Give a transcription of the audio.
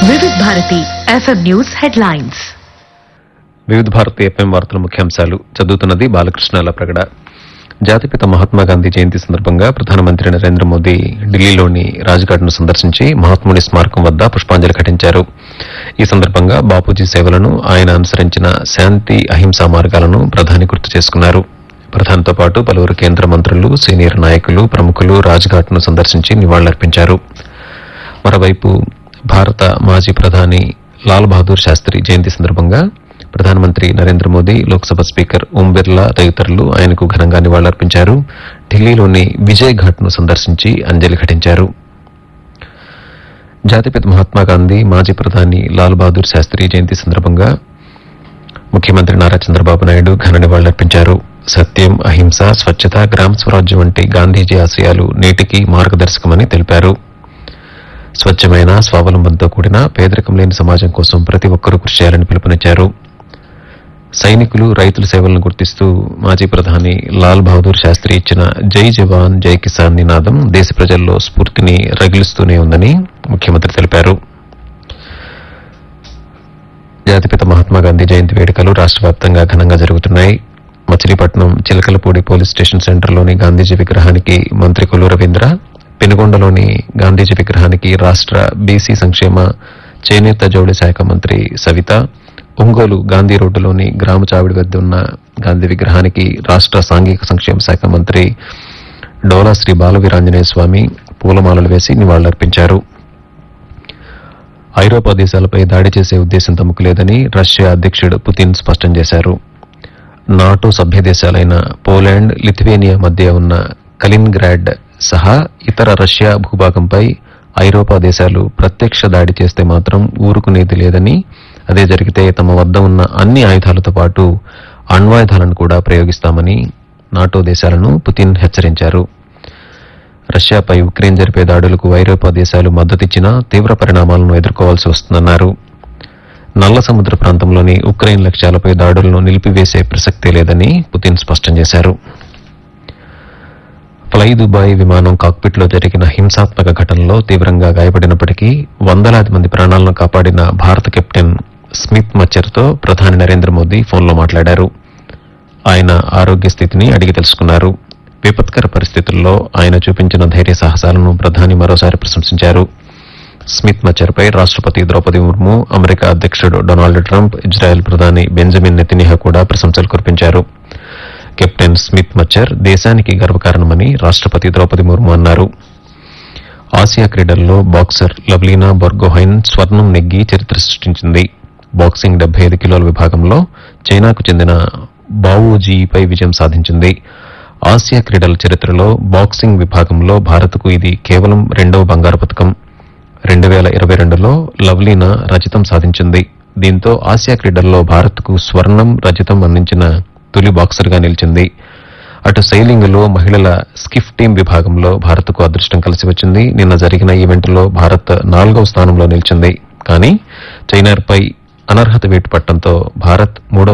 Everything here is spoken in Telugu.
వివిధ భారతి ఎఫ్ఎం న్యూస్ హెడ్లైన్స్ వివిధ భారతి ఎఫ్ఎం వార్తల ముఖ్యాంశాలు చదువుతున్నది బాలకృష్ణ ప్రగడ జాతిపిత మహాత్మా గాంధీ జయంతి సందర్భంగా ప్రధానమంత్రి నరేంద్ర మోదీ ఢిల్లీలోని రాజ్ఘాట్ను సందర్శించి మహాత్ముడి స్మారకం వద్ద పుష్పాంజలి ఘటించారు ఈ సందర్భంగా బాపూజీ సేవలను ఆయన అనుసరించిన శాంతి అహింసా మార్గాలను ప్రధాని గుర్తు చేసుకున్నారు ప్రధానితో పాటు పలువురు కేంద్ర మంత్రులు సీనియర్ నాయకులు ప్రముఖులు రాజ్ఘాట్ను సందర్శించి నివాళులర్పించారు మరోవైపు భారత మాజీ ప్రధాని లాల్ బహదూర్ శాస్త్రి జయంతి సందర్భంగా ప్రధానమంత్రి నరేంద్ర మోదీ లోక్సభ స్పీకర్ ఓం బిర్లా తదితరులు ఆయనకు ఘనంగా నివాళులర్పించారు ఢిల్లీలోని విజయ్ ఘాట్ ను సందర్శించి అంజలి ఘటించారు జాతిపిత మహాత్మా గాంధీ మాజీ ప్రధాని లాల్ బహదూర్ శాస్త్రి జయంతి సందర్భంగా ముఖ్యమంత్రి నారా చంద్రబాబు నాయుడు ఘన నివాళులర్పించారు సత్యం అహింస స్వచ్ఛత గ్రామ స్వరాజ్యం వంటి గాంధీజీ ఆశయాలు నేటికి మార్గదర్శకమని తెలిపారు స్వచ్ఛమైన స్వావలంబనతో కూడిన పేదరికం లేని సమాజం కోసం ప్రతి ఒక్కరూ కృషి చేయాలని పిలుపునిచ్చారు సైనికులు రైతుల సేవలను గుర్తిస్తూ మాజీ ప్రధాని లాల్ బహదూర్ శాస్త్రి ఇచ్చిన జై జవాన్ జై కిసాన్ నినాదం దేశ ప్రజల్లో స్ఫూర్తిని రగిలిస్తూనే ఉందని ముఖ్యమంత్రి తెలిపారు జాతిపిత మహాత్మా గాంధీ జయంతి వేడుకలు రాష్ట్ర వ్యాప్తంగా ఘనంగా జరుగుతున్నాయి మచిలీపట్నం చిలకలపూడి పోలీస్ స్టేషన్ సెంటర్లోని గాంధీజీ విగ్రహానికి మంత్రి కొల్లు రవీంద్ర పెనుగొండలోని గాంధీజీ విగ్రహానికి రాష్ట్ర బీసీ సంక్షేమ చేనేత జౌళి శాఖ మంత్రి సవిత ఒంగోలు గాంధీ రోడ్డులోని గ్రామ చావిడి వద్ద ఉన్న గాంధీ విగ్రహానికి రాష్ట్ర సాంఘిక సంక్షేమ శాఖ మంత్రి డోలా శ్రీ బాలవీరాంజనేయ స్వామి పూలమాలలు వేసి నివాళులర్పించారు ఐరోపా దేశాలపై దాడి చేసే ఉద్దేశం తమకు లేదని రష్యా అధ్యక్షుడు పుతిన్ స్పష్టం చేశారు నాటో సభ్య దేశాలైన పోలాండ్ లిథువేనియా మధ్య ఉన్న కలిన్గ్రాడ్ సహా ఇతర రష్యా భూభాగంపై ఐరోపా దేశాలు ప్రత్యక్ష దాడి చేస్తే మాత్రం ఊరుకునేది లేదని అదే జరిగితే తమ వద్ద ఉన్న అన్ని ఆయుధాలతో పాటు అణ్వాయుధాలను కూడా ప్రయోగిస్తామని నాటో దేశాలను పుతిన్ హెచ్చరించారు రష్యాపై ఉక్రెయిన్ జరిపే దాడులకు ఐరోపా దేశాలు మద్దతిచ్చినా తీవ్ర పరిణామాలను ఎదుర్కోవాల్సి వస్తుందన్నారు నల్ల సముద్ర ప్రాంతంలోని ఉక్రెయిన్ లక్ష్యాలపై దాడులను నిలిపివేసే ప్రసక్తే లేదని పుతిన్ స్పష్టం చేశారు ఫ్లై దుబాయ్ విమానం కాక్పిట్ లో జరిగిన హింసాత్మక ఘటనలో తీవ్రంగా గాయపడినప్పటికీ వందలాది మంది ప్రాణాలను కాపాడిన భారత కెప్టెన్ స్మిత్ మచ్చర్తో ప్రధాని నరేంద్ర మోదీ ఫోన్లో మాట్లాడారు ఆయన ఆరోగ్య స్థితిని అడిగి తెలుసుకున్నారు విపత్కర పరిస్థితుల్లో ఆయన చూపించిన ధైర్య సాహసాలను ప్రధాని మరోసారి ప్రశంసించారు స్మిత్ మచ్చర్పై రాష్ట్రపతి ద్రౌపది ముర్ము అమెరికా అధ్యక్షుడు డొనాల్డ్ ట్రంప్ ఇజ్రాయెల్ ప్రధాని బెంజమిన్ నెతినిహా కూడా ప్రశంసలు కురిపించారు కెప్టెన్ స్మిత్ మచ్చర్ దేశానికి గర్వకారణమని రాష్ట్రపతి ద్రౌపది ముర్ము అన్నారు ఆసియా క్రీడల్లో బాక్సర్ లవ్లీనా బొర్గోహైన్ స్వర్ణం నెగ్గి చరిత్ర సృష్టించింది బాక్సింగ్ డెబ్బై ఐదు కిలోల విభాగంలో చైనాకు చెందిన బావూజీపై విజయం సాధించింది ఆసియా క్రీడల చరిత్రలో బాక్సింగ్ విభాగంలో భారత్కు ఇది కేవలం రెండవ బంగారు పథకం రెండు వేల ఇరవై రెండులో లవ్లీనా రజతం సాధించింది దీంతో ఆసియా క్రీడల్లో భారత్కు స్వర్ణం రజతం అందించిన తొలి బాక్సర్గా నిలిచింది అటు సైలింగ్ లో మహిళల స్కిఫ్ టీం విభాగంలో భారత్కు అదృష్టం కలిసి వచ్చింది నిన్న జరిగిన ఈవెంట్లో భారత్ నాలుగవ స్థానంలో నిలిచింది కానీ చైనాపై అనర్హత వేటు పట్టడంతో భారత్ మూడవ